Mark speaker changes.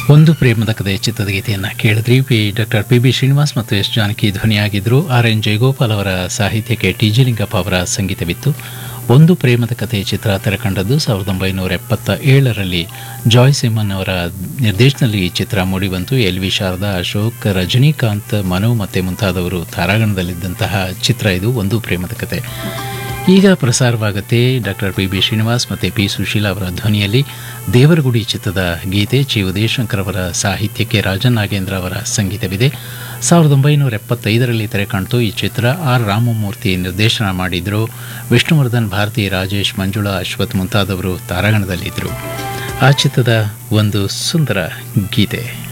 Speaker 1: ಒಂದು ಪ್ರೇಮದ ಕಥೆ ಚಿತ್ರದ ಗೀತೆಯನ್ನು ಕೇಳಿದ್ರಿ P doctor P B Srinivas ಮತ್ತು ಎಸ್ ಜಾನಕಿ ಧ್ವನಿಯಾಗಿದ್ದರು ಆರ್ ಎನ್ ಜಯಗೋಪಾಲ್ ಅವರ ಸಾಹಿತ್ಯಕ್ಕೆ ಟಿ ಜಿ ಲಿಂಗಪ್ಪ ಅವರ ಸಂಗೀತವಿತ್ತು ಒಂದು ಪ್ರೇಮದ ಕಥೆ ಚಿತ್ರ ತೆರೆಕಂಡದ್ದು ಸಾವಿರದ ಒಂಬೈನೂರ ಎಪ್ಪತ್ತ ಏಳರಲ್ಲಿ ಜಾಯ್ ಸಿಮನ್ ಅವರ ನಿರ್ದೇಶನದಲ್ಲಿ ಈ ಚಿತ್ರ ಮೂಡಿಬಂತು ಎಲ್ ವಿ ಶಾರದಾ ಅಶೋಕ್ ರಜನಿಕಾಂತ್ ಮನು ಮತ್ತು ಮುಂತಾದವರು ತಾರಾಗಣದಲ್ಲಿದ್ದಂತಹ ಚಿತ್ರ ಇದು ಒಂದು ಪ್ರೇಮದ ಕಥೆ ಈಗ ಪ್ರಸಾರವಾಗುತ್ತೆ ಡಾಕ್ಟರ್ ಪಿ ಬಿ ಶ್ರೀನಿವಾಸ್ ಮತ್ತು ಪಿ ಸುಶೀಲಾ ಅವರ ಧ್ವನಿಯಲ್ಲಿ ದೇವರಗುಡಿ ಚಿತ್ರದ ಗೀತೆ ಚಿ ಉದಯಶಂಕರ್ ಅವರ ಸಾಹಿತ್ಯಕ್ಕೆ ರಾಜನ್ ನಾಗೇಂದ್ರ ಅವರ ಸಂಗೀತವಿದೆ ಸಾವಿರದ ಒಂಬೈನೂರ ಎಪ್ಪತ್ತೈದರಲ್ಲಿ ತೆರೆ ಕಾಣ್ತು ಈ ಚಿತ್ರ ಆರ್ ರಾಮಮೂರ್ತಿ ನಿರ್ದೇಶನ ಮಾಡಿದ್ರು ವಿಷ್ಣುವರ್ಧನ್ ಭಾರತಿ ರಾಜೇಶ್ ಮಂಜುಳಾ ಅಶ್ವಥ್ ಮುಂತಾದವರು ತಾರಾಗಣದಲ್ಲಿದ್ದರು ಆ ಚಿತ್ರದ ಒಂದು ಸುಂದರ ಗೀತೆ